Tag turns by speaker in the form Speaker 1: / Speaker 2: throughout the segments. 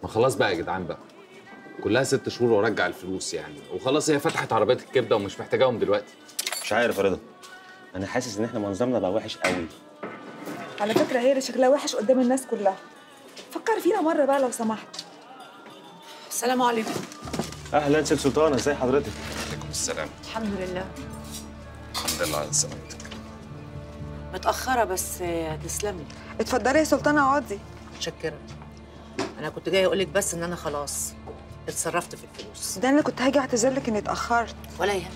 Speaker 1: ما خلاص بقى يا جدعان بقى كلها ست شهور وارجع الفلوس يعني وخلاص هي فتحت عربيات الكبده ومش محتاجاهم دلوقتي
Speaker 2: مش عارف يا رضا انا حاسس ان احنا منظرنا بقى وحش قوي
Speaker 3: على فكره هي اللي شكلها وحش قدام الناس كلها فكر فينا مره بقى لو سمحت
Speaker 4: السلام عليكم
Speaker 2: اهلا ست سلطانه ازي حضرتك
Speaker 1: عليكم السلام
Speaker 4: الحمد لله
Speaker 1: الحمد لله على سلامتك
Speaker 4: متأخرة بس هتسلمي
Speaker 3: اتفضلي يا سلطانه اقعدي
Speaker 4: متشكرة أنا كنت جاية أقولك بس إن أنا خلاص اتصرفت في الفلوس
Speaker 3: ده انا كنت هاجي اعتذر لك اني اتاخرت
Speaker 4: ولا يهمك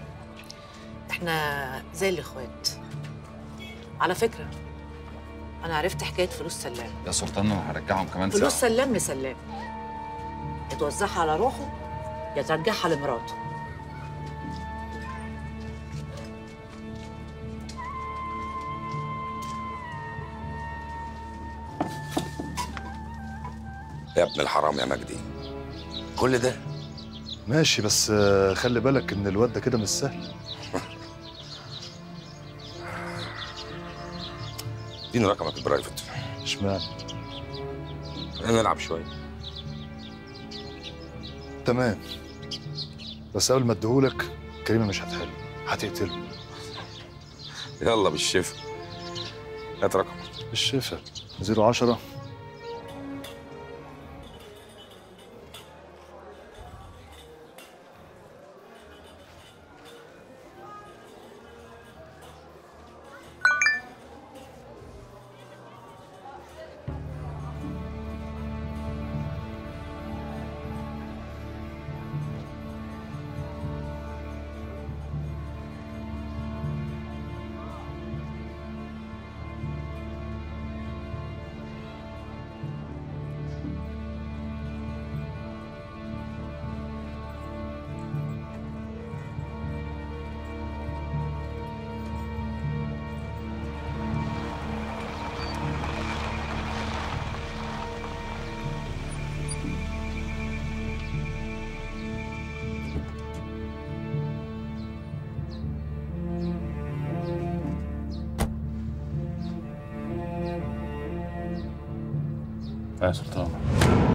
Speaker 4: إحنا زي الإخوات على فكرة أنا عرفت حكاية فلوس سلام
Speaker 1: يا سلطان انا هرجعهم كمان
Speaker 4: فلوس
Speaker 1: ساعه
Speaker 4: سلام لسلام يا توزعها على روحه يا ترجعها لمراته
Speaker 5: يا ابن الحرام يا مجدي كل ده
Speaker 6: ماشي بس آه، خلي بالك ان الواد ده كده مش سهل
Speaker 5: اديني رقمك البرايفت
Speaker 6: اشمعنى
Speaker 5: خلينا نلعب شويه
Speaker 6: تمام بس قبل ما اديهولك كريمه مش هتحل هتقتله
Speaker 5: يلا بالشفا هات رقمك
Speaker 6: الشفا 010
Speaker 2: يا سلطان